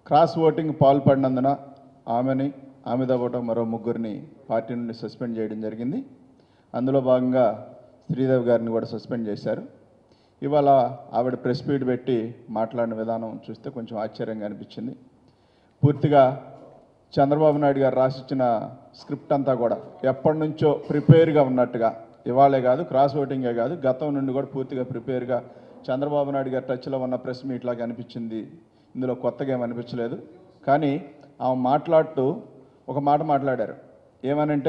cross voting పాల్పడినందున ఆమెని ఆమెతో పాటు మరో ముగ్గురిని పార్టీ నుండి సస్పెండ్ చేయడం జరిగింది అందులో భాగంగా శ్రీదేవి గారిని కూడా సస్పెండ్ చేశారు ఇవాళ ఆవిడ ప్రెస్ మీట్ పెట్టి మాట్లాడిన విధానం చూస్తే కొంచెం ఆశ్చర్యంగా అనిపించింది పూర్తిగా చంద్రబాబు నాయుడు గారు రాసిచ్చిన స్క్రిప్ట్ అంతా కూడా ఎప్పటి నుంచో ప్రిపేర్గా ఉన్నట్టుగా ఇవాళే కాదు క్రాస్ ఓటింగే కాదు గతం నుండి కూడా పూర్తిగా ప్రిపేర్గా చంద్రబాబు నాయుడు గారి టచ్లో ఉన్న ప్రెస్ మీట్ లాగా అనిపించింది ఇందులో కొత్తగా ఏం అనిపించలేదు కానీ ఆమె మాట్లాడుతూ ఒక మాట మాట్లాడారు ఏమనంటే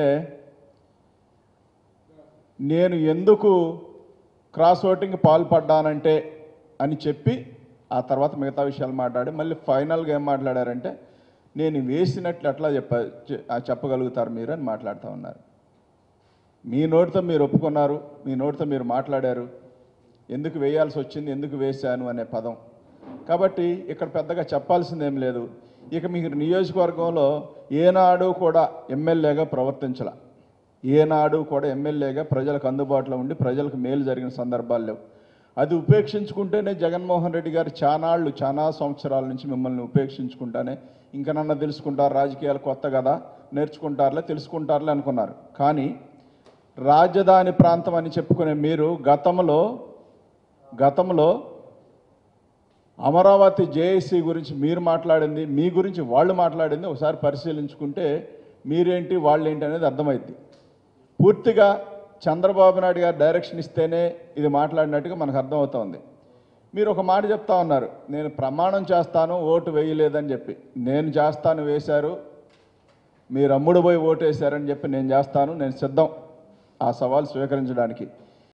నేను ఎందుకు క్రాస్ ఓటింగ్ పాల్పడ్డానంటే అని చెప్పి ఆ తర్వాత మిగతా విషయాలు మాట్లాడి మళ్ళీ ఫైనల్గా ఏం మాట్లాడారంటే నేను వేసినట్లు ఎట్లా చెప్ప చె- ఆ చెప్పగలుగుతారు మీరు అని మాట్లాడుతూ ఉన్నారు మీ నోటితో మీరు ఒప్పుకున్నారు మీ నోటితో మీరు మాట్లాడారు ఎందుకు వేయాల్సి వచ్చింది ఎందుకు వేశాను అనే పదం కాబట్టి ఇక్కడ పెద్దగా చెప్పాల్సిందేం లేదు ఇక మీరు నియోజకవర్గంలో ఏనాడు కూడా ఎమ్మెల్యేగా ప్రవర్తించాల ఏనాడు కూడా ఎమ్మెల్యేగా ప్రజలకు అందుబాటులో ఉండి ప్రజలకు మేలు జరిగిన సందర్భాలు లేవు అది ఉపేక్షించుకుంటేనే జగన్మోహన్ రెడ్డి గారు చానాళ్ళు చాలా సంవత్సరాల నుంచి మిమ్మల్ని ఉపేక్షించుకుంటానే ఇంకా నన్ను తెలుసుకుంటారు రాజకీయాలు కొత్త కదా నేర్చుకుంటారులే తెలుసుకుంటారులే అనుకున్నారు కానీ రాజధాని ప్రాంతం అని చెప్పుకునే మీరు గతంలో గతంలో అమరావతి జేఏసీ గురించి మీరు మాట్లాడింది మీ గురించి వాళ్ళు మాట్లాడింది ఒకసారి పరిశీలించుకుంటే మీరేంటి వాళ్ళేంటి అనేది అర్థమైంది పూర్తిగా చంద్రబాబు నాయుడు గారు డైరెక్షన్ ఇస్తేనే ఇది మాట్లాడినట్టుగా మనకు అర్థమవుతోంది మీరు ఒక మాట చెప్తా ఉన్నారు నేను ప్రమాణం చేస్తాను ఓటు వేయలేదని చెప్పి నేను చేస్తాను వేశారు మీరు అమ్ముడు పోయి ఓటు వేశారని చెప్పి నేను చేస్తాను నేను సిద్ధం ఆ సవాల్ స్వీకరించడానికి